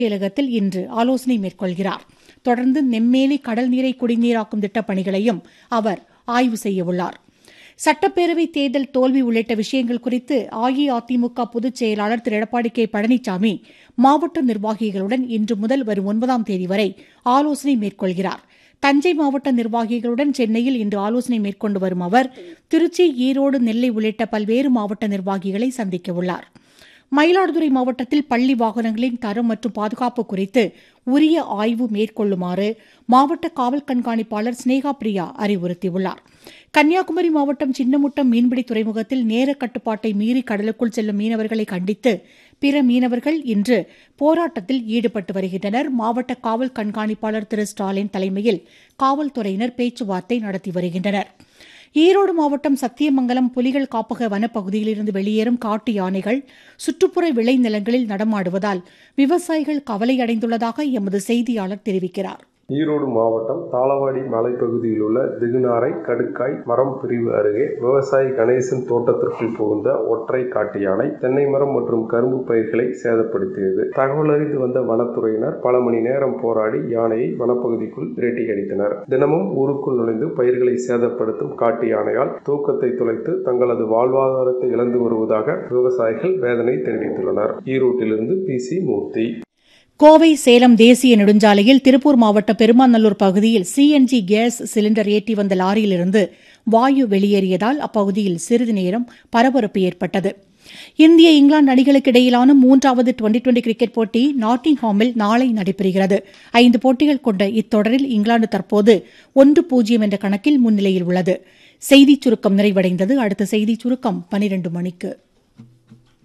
செயலகத்தில் இன்று ஆலோசனை மேற்கொள்கிறார் தொடர்ந்து நெம்மேலி கடல் நீரை குடிநீராக்கும் திட்டப் பணிகளையும் அவர் ஆய்வு செய்யவுள்ளார் சட்டப்பேரவை தேர்தல் தோல்வி உள்ளிட்ட விஷயங்கள் குறித்து அஇஅதிமுக பொதுச் செயலாளர் திரு எடப்பாடி கே பழனிசாமி மாவட்ட நிர்வாகிகளுடன் இன்று முதல் வரும் ஒன்பதாம் தேதி வரை ஆலோசனை மேற்கொள்கிறார் தஞ்சை மாவட்ட நிர்வாகிகளுடன் சென்னையில் இன்று ஆலோசனை மேற்கொண்டு வரும் அவர் திருச்சி ஈரோடு நெல்லை உள்ளிட்ட பல்வேறு மாவட்ட நிர்வாகிகளை சந்திக்கவுள்ளார் மயிலாடுதுறை மாவட்டத்தில் பள்ளி வாகனங்களின் தரம் மற்றும் பாதுகாப்பு குறித்து உரிய ஆய்வு மேற்கொள்ளுமாறு மாவட்ட காவல் கண்காணிப்பாளர் ஸ்னேகா பிரியா அறிவுறுத்தியுள்ளார் கன்னியாகுமரி மாவட்டம் சின்னமுட்டம் மீன்பிடி துறைமுகத்தில் நேர கட்டுப்பாட்டை மீறி கடலுக்குள் செல்லும் மீனவர்களை கண்டித்து பிற மீனவர்கள் இன்று போராட்டத்தில் ஈடுபட்டு வருகின்றனர் மாவட்ட காவல் கண்காணிப்பாளர் திரு ஸ்டாலின் தலைமையில் காவல்துறையினர் பேச்சுவார்த்தை நடத்தி வருகின்றனர் ஈரோடு மாவட்டம் சத்தியமங்கலம் புலிகள் காப்பக வனப்பகுதியிலிருந்து வெளியேறும் காட்டு யானைகள் சுற்றுப்புற விளைநிலங்களில் நடமாடுவதால் விவசாயிகள் கவலையடைந்துள்ளதாக எமது செய்தியாளர் தெரிவிக்கிறார் ஈரோடு மாவட்டம் தாளவாடி மலைப்பகுதியில் உள்ள திகுநாரை கடுக்காய் மரம் பிரிவு அருகே விவசாயி கணேசன் தோட்டத்திற்குள் புகுந்த ஒற்றை காட்டு யானை தென்னை மரம் மற்றும் கரும்பு பயிர்களை சேதப்படுத்தியது தகவல் அறிந்து வந்த வனத்துறையினர் பல மணி நேரம் போராடி யானையை வனப்பகுதிக்குள் விரட்டி அடித்தனர் தினமும் ஊருக்குள் நுழைந்து பயிர்களை சேதப்படுத்தும் காட்டு யானையால் தூக்கத்தை துளைத்து தங்களது வாழ்வாதாரத்தை இழந்து வருவதாக விவசாயிகள் வேதனை தெரிவித்துள்ளனர் ஈரோட்டிலிருந்து பி சி மூர்த்தி கோவை சேலம் தேசிய நெடுஞ்சாலையில் திருப்பூர் மாவட்ட பெருமாநல்லூர் பகுதியில் சிஎன்ஜி கேஸ் சிலிண்டர் ஏற்றி வந்த லாரியிலிருந்து வாயு வெளியேறியதால் அப்பகுதியில் சிறிது நேரம் பரபரப்பு ஏற்பட்டது இந்திய இங்கிலாந்து அணிகளுக்கு இடையிலான மூன்றாவது டுவெண்டி டுவெண்டி கிரிக்கெட் போட்டி நாட்டிங்ஹாமில் நாளை நடைபெறுகிறது ஐந்து போட்டிகள் கொண்ட இத்தொடரில் இங்கிலாந்து தற்போது ஒன்று பூஜ்ஜியம் என்ற கணக்கில் முன்னிலையில் உள்ளது செய்திச் சுருக்கம் நிறைவடைந்தது அடுத்த செய்திச் சுருக்கம் பனிரண்டு மணிக்கு